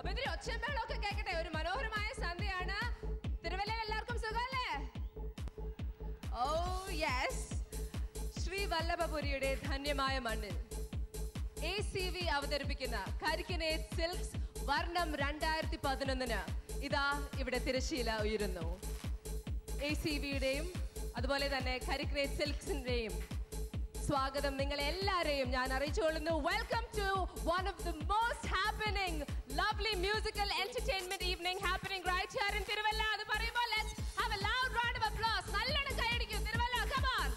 അപ്പൊ ഇതിൽ ഒച്ചമ്പേളൊക്കെ കേൾക്കട്ടെ ഒരു മനോഹരമായ സന്ധ്യയാണ് തിരുവല്ലയിൽ എല്ലാവർക്കും സുഖമല്ലേ ഓ യെസ് ശ്രീ വല്ലഭപുരിയുടെ ധന്യമായ മണ്ണിൽ എ സി വി അവതരിപ്പിക്കുന്ന കരിക്കിനേറ്റ് സിൽക്സ് വർണ്ണം രണ്ടായിരത്തി പതിനൊന്നിന് ഇതാ ഇവിടെ തിരശീല ഉയരുന്നു എ സി വിയുടെയും അതുപോലെ തന്നെ കരിക്കിനേറ്റ് സിൽക്സിന്റെയും സ്വാഗതം നിങ്ങൾ എല്ലാരെയും ഞാൻ അറിയിച്ചുകൊള്ളുന്നു welcome to one of the most happening lovely musical entertainment evening happening right here in Thiruvalla അത് പറയുമ്പോൾ let's have a loud round of applause നല്ലോണം കൈയടിക്കൂ തിരുവല്ല കം ഓൺ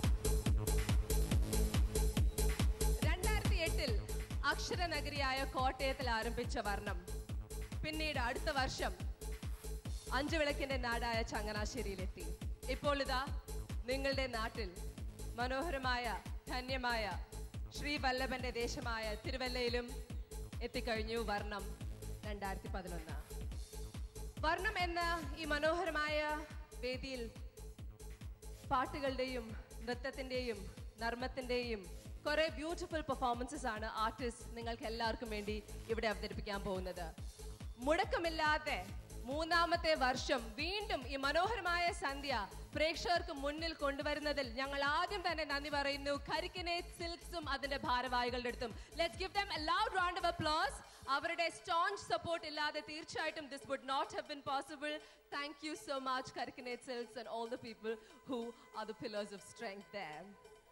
രണ്ടായിരത്തി എട്ടിൽ അക്ഷരനഗരിയായ കോട്ടയത്തിൽ ആരംഭിച്ച വർണ്ണം പിന്നീട് അടുത്ത വർഷം അഞ്ചു വിളക്കിന്റെ നാടായ ചങ്ങനാശ്ശേരിയിലെത്തി ഇപ്പോൾ ഇതാ നിങ്ങളുടെ നാട്ടിൽ മനോഹരമായ ധന്യമായ ശ്രീ വല്ലഭന്റെ ദേശമായ തിരുവല്ലയിലും എത്തിക്കഴിഞ്ഞു വർണ്ണം രണ്ടായിരത്തി പതിനൊന്ന് വർണ്ണം എന്ന ഈ മനോഹരമായ വേദിയിൽ പാട്ടുകളുടെയും നൃത്തത്തിന്റെയും നർമ്മത്തിന്റെയും കുറെ ബ്യൂട്ടിഫുൾ പെർഫോമൻസസ് ആണ് ആർട്ടിസ്റ്റ് നിങ്ങൾക്ക് എല്ലാവർക്കും വേണ്ടി ഇവിടെ അവതരിപ്പിക്കാൻ പോകുന്നത് മുടക്കമില്ലാതെ മൂന്നാമത്തെ വർഷം വീണ്ടും ഈ മനോഹരമായ സന്ധ്യ പ്രേക്ഷകർക്ക് മുന്നിൽ കൊണ്ടുവരുന്നതിൽ ഞങ്ങൾ ആദ്യം തന്നെ നന്ദി പറയുന്നു കരിക്കിനെ സിൽക്സും അതിന്റെ ഭാരവാഹികളുടെ അടുത്തും let's give them a loud round of applause അവരുടെ സ്റ്റോഞ്ച് സപ്പോർട്ട് ഇല്ലാതെ തീർച്ചയായിട്ടും this would not have been possible thank you so much Karikkineth Silks and all the people who are the pillars of strength them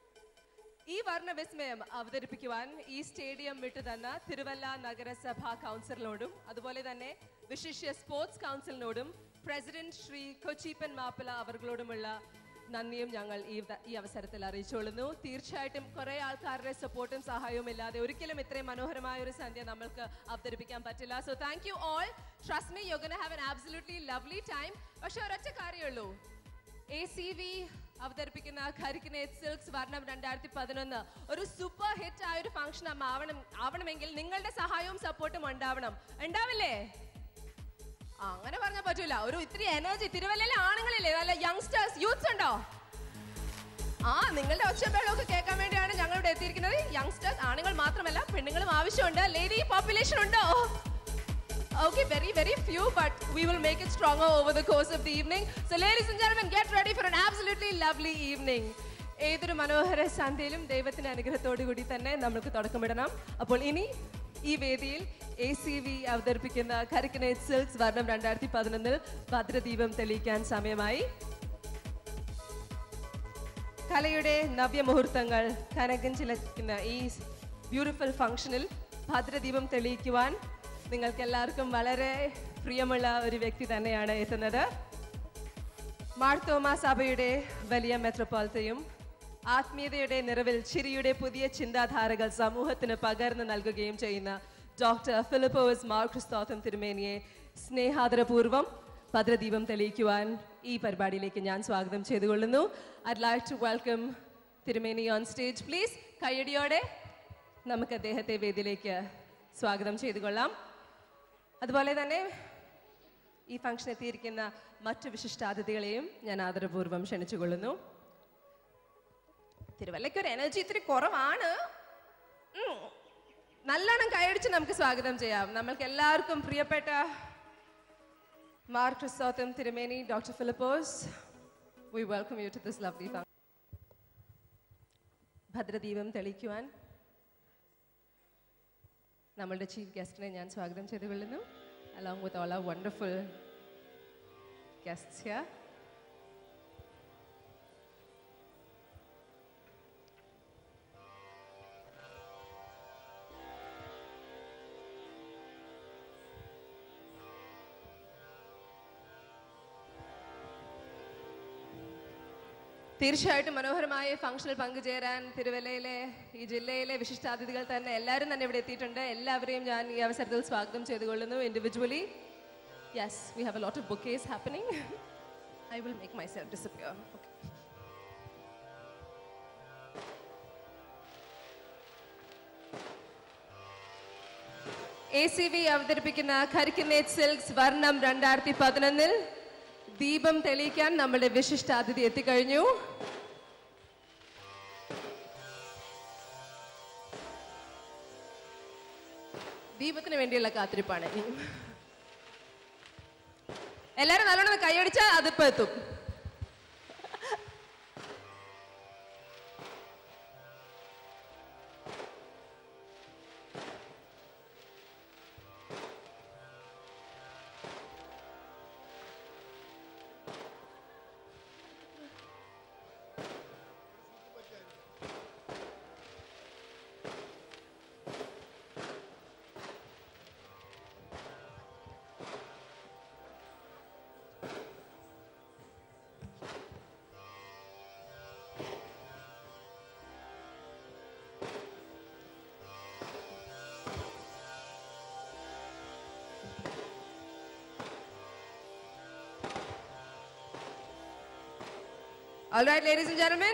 ഈ വർണ്ണവിസ്മയം അവതരിപ്പിക്കുവാൻ ഈ stadium വിട്ടു തന്ന തിരുവല്ല നഗരസഭാ കൗൺസിലിനോടും അതുപോലെ തന്നെ വിശിഷ്യ സ്പോർട്സ് കൗൺസിലിനോടും പ്രസിഡന്റ് ശ്രീ കൊച്ചിപ്പൻ മാപ്പിള അവർകളോടുമുള്ള നന്ദിയും ഞങ്ങൾ ഈ വ- ഈ അവസരത്തിൽ അറിയിച്ചുകൊള്ളുന്നു തീർച്ചയായിട്ടും കുറെ ആൾക്കാരുടെ സപ്പോർട്ടും സഹായവും ഇല്ലാതെ ഒരിക്കലും ഇത്രയും മനോഹരമായ ഒരു സന്ധ്യ നമ്മൾക്ക് അവതരിപ്പിക്കാൻ പറ്റില്ല so thank you all trust me you have an absolutely lovely time പക്ഷെ ഒരൊറ്റ കാര്യമുള്ളൂ എ സി വി അവതരിപ്പിക്കുന്ന ഖരിക്കിനേറ്റ് സിൽക്സ് വർണ്ണം രണ്ടായിരത്തി പതിനൊന്ന് ഒരു സൂപ്പർ ഹിറ്റ് ആയ ഒരു ഫംഗ്ഷൻ ആവണം ആവണമെങ്കിൽ നിങ്ങളുടെ സഹായവും സപ്പോർട്ടും ഉണ്ടാവണം ഉണ്ടാവില്ലേ ആ, അങ്ങനെ പറഞ്ഞാൽ പറ്റൂല ഒരു ഇത്തിരി എനർജി തിരുവല്ലയിലെ ആണുങ്ങളില്ലേ നല്ല യങ്സ്റ്റേഴ്സ് യൂത്ത്സ് ഉണ്ടോ ആ നിങ്ങളുടെ ഒച്ചപ്പേളൊക്കെ കേൾക്കാൻ വേണ്ടിയാണ് ഞങ്ങൾ ഇവിടെ എത്തിയിരിക്കുന്നത് യങ്സ്റ്റേഴ്സ് ആണുങ്ങൾ മാത്രമല്ല പെണ്ണുങ്ങളും ആവശ്യമുണ്ട് ലേഡി പോപ്പുലേഷൻ ഉണ്ടോ Okay, very, very few, but we will make it stronger over the course of the evening. So, ladies and gentlemen, get ready for an absolutely lovely evening. ഏതൊരു മനോഹര സന്ധ്യയിലും ദൈവത്തിന്റെ അനുഗ്രഹത്തോടു കൂടി തന്നെ നമുക്ക് തുടക്കമിടണം അപ്പോൾ ഇനി ഈ വേദിയിൽ എ സി വി അവതരിപ്പിക്കുന്ന കരിക്കനേറ്റ് സിൽക്സ് വർണ്ണം രണ്ടായിരത്തി പതിനൊന്നിൽ ഭദ്രദീപം തെളിയിക്കാൻ സമയമായി കലയുടെ നവ്യമുഹൂർത്തങ്ങൾ കനകം ചിലക്കുന്ന ഈ ബ്യൂട്ടിഫുൾ ഫംഗ്ഷനിൽ ഭദ്രദീപം തെളിയിക്കുവാൻ നിങ്ങൾക്ക് എല്ലാവർക്കും വളരെ പ്രിയമുള്ള ഒരു വ്യക്തി തന്നെയാണ് എത്തുന്നത് മാർത്തോമ സഭയുടെ വലിയ മെത്രോപോളിറ്റയും ആത്മീയതയുടെ നിറവിൽ ചിരിയുടെ പുതിയ ചിന്താധാരകൾ സമൂഹത്തിന് പകർന്നു നൽകുകയും ചെയ്യുന്ന ഡോക്ടർ ഫിലിപ്പോസ് മാർ ക്രിസ്തോത്തം തിരുമേനിയെ സ്നേഹാദരപൂർവം ഭദ്രദീപം തെളിയിക്കുവാൻ ഈ പരിപാടിയിലേക്ക് ഞാൻ സ്വാഗതം ചെയ്തുകൊള്ളുന്നു ഐ ലൈക്ക് ടു വെൽക്കം തിരുമേനി ഓൺ സ്റ്റേജ് പ്ലീസ് കയ്യടിയോടെ നമുക്ക് അദ്ദേഹത്തെ വേദിയിലേക്ക് സ്വാഗതം ചെയ്തുകൊള്ളാം അതുപോലെ തന്നെ ഈ ഫംഗ്ഷൻ എത്തിയിരിക്കുന്ന മറ്റു വിശിഷ്ടാതിഥികളെയും ഞാൻ ആദരപൂർവ്വം ക്ഷണിച്ചുകൊള്ളുന്നു തിരുവല്ലയ്ക്ക് ഒരു എനർജി ഇത്തിരി കുറവാണ് ഉം. നല്ലോണം കൈയടിച്ച് നമുക്ക് സ്വാഗതം ചെയ്യാം നമ്മൾക്ക് എല്ലാവർക്കും പ്രിയപ്പെട്ട മാർ ക്രിസ്തോത്തം തിരുമേനി doctor Philipose we welcome you to this lovely function ഭദ്രദീപം തെളിക്കുവാൻ നമ്മളുടെ ചീഫ് ഗസ്റ്റിനെ ഞാൻ സ്വാഗതം ചെയ്തുകൊള്ളുന്നു along with all our wonderful guests here തീർച്ചയായിട്ടും മനോഹരമായ ഫംഗ്ഷനിൽ പങ്കുചേരാൻ തിരുവല്ലയിലെ ഈ ജില്ലയിലെ വിശിഷ്ടാതിഥികൾ തന്നെ എല്ലാവരും തന്നെ ഇവിടെ എത്തിയിട്ടുണ്ട് എല്ലാവരെയും ഞാൻ ഈ അവസരത്തിൽ സ്വാഗതം ചെയ്തുകൊള്ളുന്നു individually yes we have a lot of bouquets happening I will make myself disappear okay A C V അവതരിപ്പിക്കുന്ന ഖരിക്കിനേറ്റ് സിൽക്സ് വർണ്ണം രണ്ടായിരത്തി പതിനൊന്നിൽ ദീപം തെളിയിക്കാൻ നമ്മുടെ വിശിഷ്ടാതിഥി എത്തിക്കഴിഞ്ഞു ദീപത്തിന് വേണ്ടിയുള്ള കാത്തിരിപ്പാണ് ഇനി. എല്ലാരും നല്ലോണം ഒന്ന് കൈയടിച്ചാൽ അതിപ്പോ എത്തും All right, ladies and gentlemen.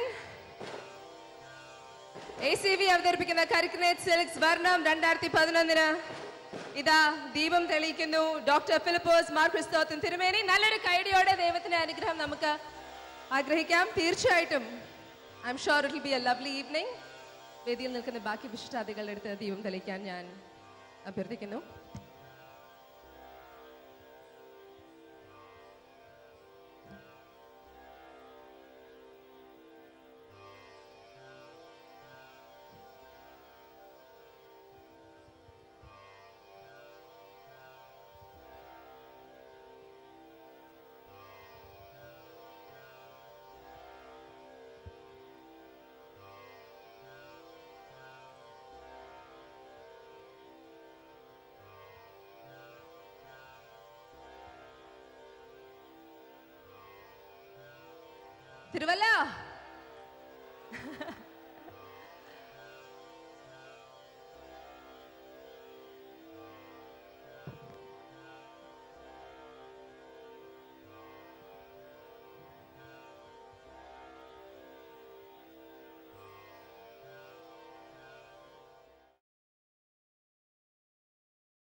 A C V അവതരിപ്പിക്കുന്ന കരിക്കനേറ്റ് സിൽക്സ് വർണ്ണം രണ്ടായിരത്തി പതിനൊന്നിന് ഇതാ ദീപം തെളിയിക്കുന്നു ഡോക്ടർ ഫിലിപ്പോസ് മാർ ക്രിസ്തോത്തൻ തിരുമേനി നല്ലൊരു കൈഡിയോടെ ദൈവത്തിന്റെ അനുഗ്രഹം നമുക്ക് ആഗ്രഹിക്കാം തീർച്ചയായിട്ടും I'm sure it will be a lovely evening വേദിയിൽ നിൽക്കുന്ന ബാക്കി വിശിഷ്ടാദികളുടെ അടുത്ത് ദീപം തെളിയിക്കാൻ ഞാൻ അഭ്യർത്ഥിക്കുന്നു തിരുവല്ല